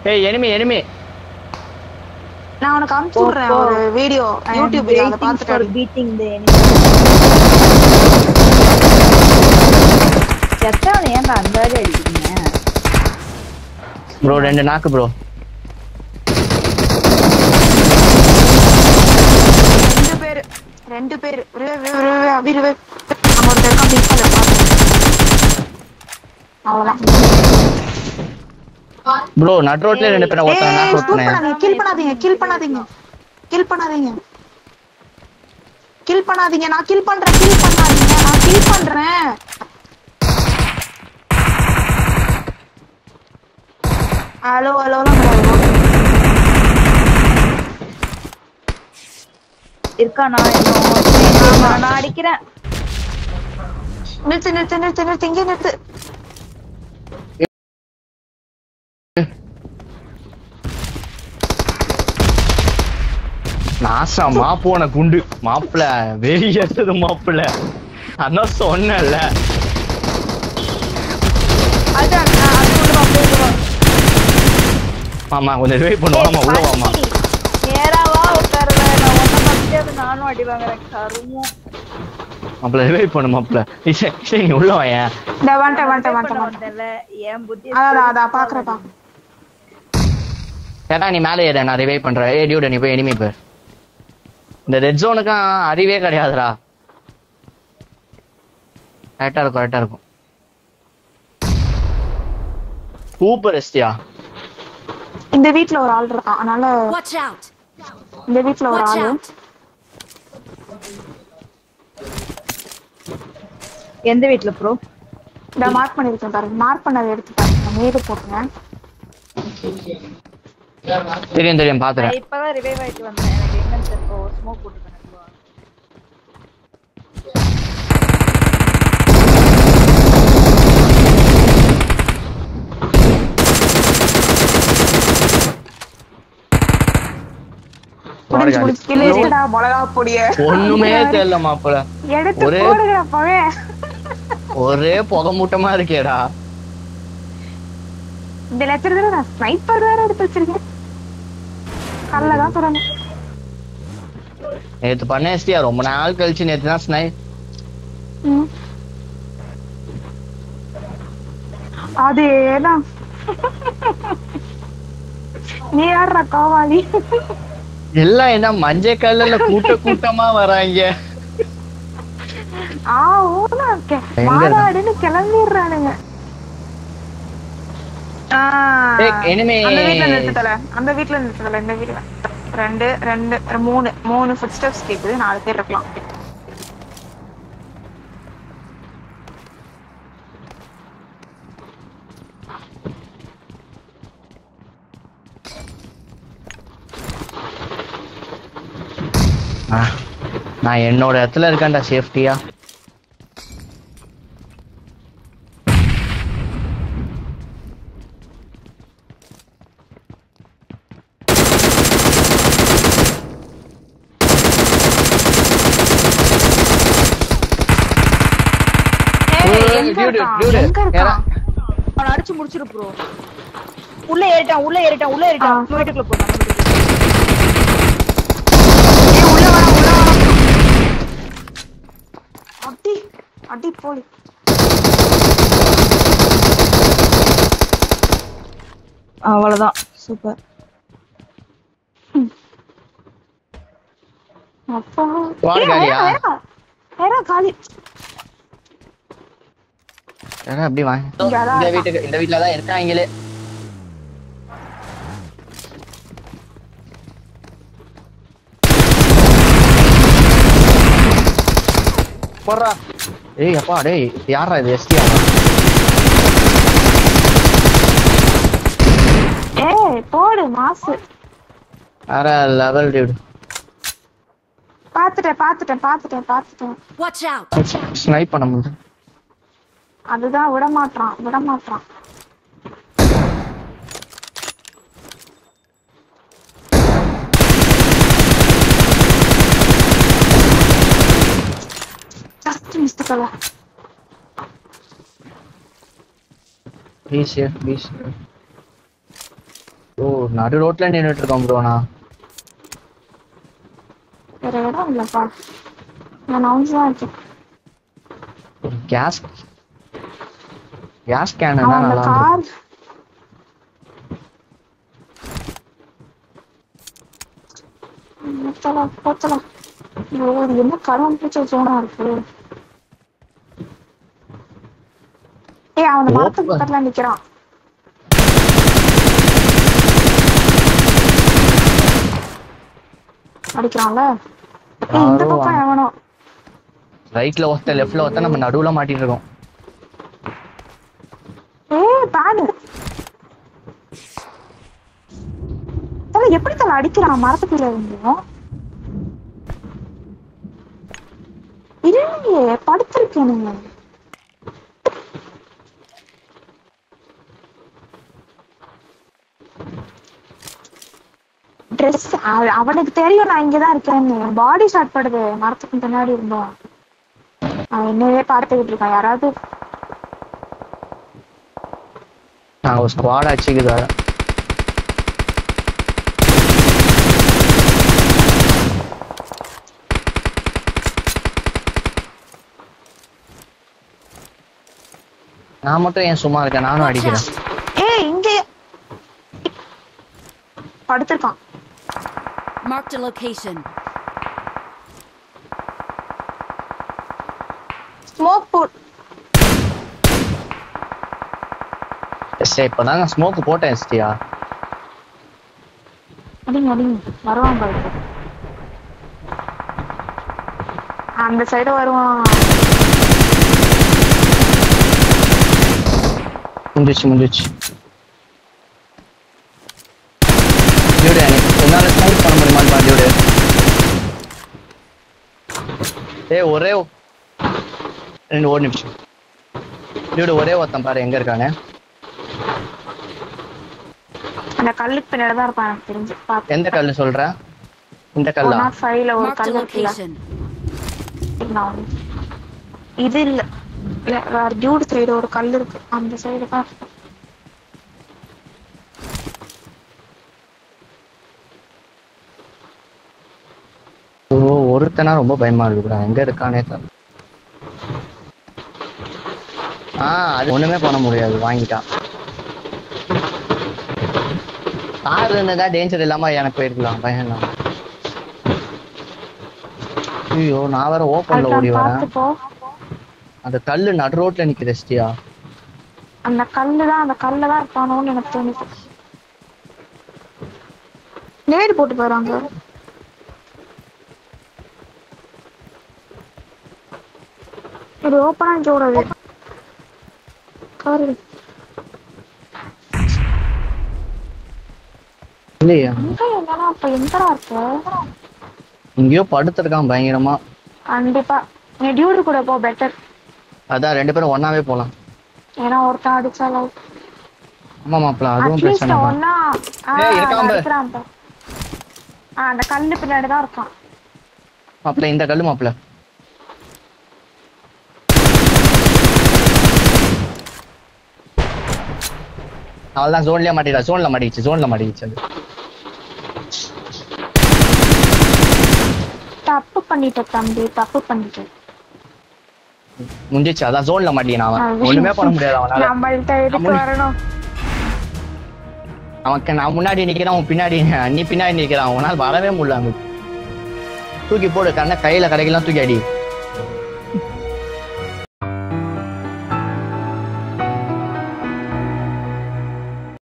ஏய் enemy enemy நான் உனக்கு அனுப்பிச்சு விடுறேன் ஒரு வீடியோ யூடியூப் அதை பார்த்துட்டு பீட்டிங் தி செத்தவனை ஏன்டா அந்த அடி அடிக்கிறீங்க ப்ரோ ரெண்டு நாக்கு ப்ரோ ரெண்டு பேரு ரெண்டு பேரு ரிவே, ரிவே, ரிவே, அபி, ரிவே. அங்க ஒருத்தன் இருக்கான், pink color, பாத்து. அவ்வளவுதான். ப்ரோ நட் ரோட்ல ரெண்டு பேரும் ஒருத்தன் ஏய், நாக்கு shoot ஒருத்தனே பண்ணாதீங்க, kill பண்ணாதீங்க, kill பண்ணாதீங்க. kill பண்ணாதீங்க. kill பண்ணாதீங்க, நான் kill பண்றேன், kill பண்ணாதீங்க, நான் kill பண்றேன். ஹலோ ஹலோலாம் கிடையாது. இருக்கானா இன்னும் நான் நான் அடிக்கிறேன் நிறுத்து நிறுத்து நிறுத்து நிறுத்து இங்கே நிறுத்து நாசமா போன குண்டு மாப்பிள வெறியது மாப்பிள அதான் சொன்னேன்ல அதான் நான் அது உள்ள வா, உள்ள வா. மாமா கொஞ்சம் ரிவைவ் பண்ணுவோம் ஆமா உள்ள வாமா பண்ணி, நேராவா உட்காருவேன் நான் ஒன்ன பார்த்துட்டு அது நானும் அடி வாங்குறேன் கருமும் மாப்பிள ரிவைவ் பண்ணு மாப்பிள இசை இசை நீ உள்ள வாயேன் இந்த வந்துட்டேன் வந்துட்டேன் பண்ண வந்துட்டேன் வந்துட்டேன். வந்தேன்ல என் புத்தி அதான் அதான் பாக்குறப்பா கேட்டா நீ மேலே ஏற நான் ரிவைவ் பண்றேன் ஏ டியூட நீ போய் எனிமி போய் இந்த ரெட் ஜோனுக்கும் அறிவே கிடையாதுடா கரெக்டா இருக்கும் கரெக்டா இருக்கும் சூப்பர் எஸ்டியா இந்த வீட்ல ஒரு ஆள் இருக்கான் அதனால Watch out! இந்த வீட்ல ஒரு Watch ஆளு out! எந்த வீட்ல ப்ரோ இந்த மார்க் பண்ணிருக்கேன் பாருங்க மார்க் பண்ணதை எடுத்து பாருங்க மேடு போட்டுங்க தெரியும் தெரியும் பாத்துறேன் நான் இப்பதான் ரிவைவ் ஆயிட்டு வந்தேன் எனக்கு எங்கன்னு தெரியல ஸ்மோக் போட்டுருக்கேன் முடிஞ்சு முடிஞ்சு கீழே இருக்கடா மிளகா பொடிய ஒண்ணுமே தெரியல மாப்பிள எடுத்து ஒரே- போடுகிற பவே ஒரே புகை மூட்டமா இருக்கேடா இந்த லட்சத்துல நான் ஸ்னைப்பர் வேற எடுத்து வச்சிருக்கேன் கல்ல தான் சொல்லணும் நேத்து பண்ண எஸ்டியா ரொம்ப நாள் கழிச்சு நேத்து தான் ஸ்னை ம். அதேதான் நீ யாரா காவாலி எல்லாம் என்ன மஞ்சள் கல்லுல கூட்ட கூட்டமா வராங்க ஆ ஊனா இருக்கேன் எங்க மாநாடுன்னு கிளம்பிடுறானுங்க ஆ, ஏய், enemy. அந்த வீட்ல நிறுத்தல அந்த வீட்ல நிறுத்தல இந்த வீட்ல ரெண்டு ரெண்டு மூணு மூணு ஃபுட் ஸ்டெப்ஸ் கேக்குது நாலு பேர் இருக்கலாம் ஆ, நான் என்னோட இடத்துல இருக்கேன்டா சேஃப்டியா ஏய், ஏய், எங்க dude, இருக்கான்? dude, எங்க இருக்கான்? அவனை அடிச்சு முடிச்சிரு ப்ரோ உள்ள ஏறிட்டான் உள்ள ஏறிட்டான் உள்ள ஏறிட்டான் ஆ. நம்ம வீட்டுக்குள்ள போட்டான் நம்ம வீட்டுக்குள்ள. ஏய், உள்ள வாடா, உள்ள வாடா. அடி அடி போலி அவ்வளவுதான் சூப்பர் அப்பா வாடு ஏய், காலியா? வேணா, வேணா. வேணா, காலி ஏன்னா அப்படி வாங்க இங்க அதான் இந்த வீட்டுக்கு இந்த வீட்டுல தான் இருக்காங்களே போடுறா ஏய் அப்பா டேய் யாரா இது எஸ்டியா ஏய் போடு மாசு வேற லெவல் டியூட் பாத்துட்டேன் பாத்துட்டேன் பாத்துட்டேன் பாத்துட்டேன் Watch out! ஸ்னைப் பண்ண முடியும் அதுதான் விட மாட்றான் விட மாட்றான் ஜஸ்ட் மிஸ்ட் கலா பி சேஃப் பி சேஃப் ஓ நடு ரோட்ல நின்னுட்டு இருக்கோம் ப்ரோ நான் வேற இடம் இல்லப்பா நான் அவுன்ஸ் தான் இருக்கேன் கேஸ் கேஸ் கேன் அவன் தான் அந்த நல்லா கார் போத்தலாம் போத்தலாம் ஐயோ இது என்ன கருவம் பூச்ச ஜோனா இருக்கு ஏய் அவன் அந்த மரத்துக்கு ஓப்ப. பக்கத்துல நிக்கிறான் அடிக்கிறான்ல ஏய் இந்த யாரோ பக்கம் எவனோ ரைட்ல ஒருத்த லெஃப்ட்ல ஒருத்த நம்ம நடுவுல மாட்டிட்டு இருக்கோம் ஏய் பேடு தல எப்படி தல அடிக்கிறான் மரத்துக்குள்ள இருந்தும் இல்லையே படுத்திருக்கேனுங்க ட்ரெஸ் அவனுக்கு தெரியும் நான் இங்கதான் இருக்கேன்னு பாடி ஷாட் படுது மரத்துக்கு பின்னாடி இருந்தோம் அவன் என்னவே பார்த்துக்கிட்டு இருக்கான் யாராவது நாங்க ஒரு ஸ்குவாட் அடிச்சுக்குது வேற நான் மட்டும் ஏன் சும்மா இருக்கேன் நானும் அடிக்கிறேன் ஏய் இங்க படுத்திருக்கான் Marked a location. ஸ்மோக் போட் சரி இப்பதாங்க ஸ்மோக் போட்டேன் எஸ்டியா அடிங்க அடிங்க வருவான் பாரு அந்த சைடு வருவான் முடிஞ்சிச்சு முடிஞ்சிச்சு டியூடு எனக்கு உன்னால ஸ்மோக் பண்ண முடியுமான்னு பா டியூடு ஏய் ஒரே ஒ- ரெண்டு ஒரு நிமிஷம் டியூடு ஒரே ஒருத்தன் பாரு எங்க இருக்கானே அந்த கல்லுக்கு பின்னாடி தான் இருப்பான் எனக்கு தெரிஞ்சு பாத்து எந்த கல்லு சொல்ற இந்த கல்லா ஒன் நாட் ஃபைவ்ல ஒரு Marked a கல் இருக்குல்ல location. நான் வந்து- இது இல்ல இல்ல வேற டியூட் சைடு ஒரு கல் இருக்கு அந்த சைடு தான் இருக்கு. ஓ ஒருத்தனா ரொம்ப பயமா இருக்குடா எங்க இருக்கானே தெரியல ஆ அது ஒண்ணுமே பண்ண முடியாது வாங்கிட்டான் கார் இருந்ததா டேஞ்சர் இல்லாம எனக்கு போயிருக்கலாம் பயம் இல்லாம ஐயோ நான் வேற ஓப்பன்ல ஓடி அதுக்கு வரேன் பார்த்து போ அந்த கல்லு நடு ரோட்ல நிக்குது எஸ்டியா அந்த கல்லு தான் அந்த கல்ல தான் இருப்பானோன்னு எனக்கு தோணுது நேடு போட்டு போறாங்க இது ஓப்பனா இங்க ஓடாது கவர் இல்லையா எங்க என்னன்னா அப்ப எங்கடா இருக்க இங்கேயோ படுத்திருக்கான் பயங்கரமா கண்டிப்பா நீ டியூடு கூட போ பெட்டர் அதான் ரெண்டு பேரும் ஒண்ணாவே போலாம் ஏன்னா ஒருத்தன் அடிச்சாலும் ஆமா மாப்பிள அதுவும் அட்லீஸ்ட் பிரச்சனை தான் ஒன்னா ஏய், இருக்கான் பாரு. இருக்கிறான் பாரு. ஆ, அந்த கல்லு பின்னாடி தான் இருக்கான் மாப்பிள இந்த கல்லு மாப்பிள அவள்தான் ஜோன்லயே மாட்டிடா ஜோன்ல மாட்டிக்கிச்சு ஜோன்ல மாட்டிக்கிச்சு அது தப்பு பண்ணிட்ட தம்பி தப்பு பண்ணிட்ட முடிஞ்சிச்சு அதான் ஜோன்ல மாட்டினான் அவன் ஒண்ணுமே பண்ண முடியாது அவனால நம்மள்ட்ட எதுக்கு நம்மள- வரணும் அவனுக்கு நான் முன்னாடி நிக்கிறேன் அவன் பின்னாடி நீ பின்னாடி நிக்கிறான் அவனால வரவே முடியல அங்க தூக்கி போடு கண்ண கையில கடைக்கெல்லாம் தூக்கி அடி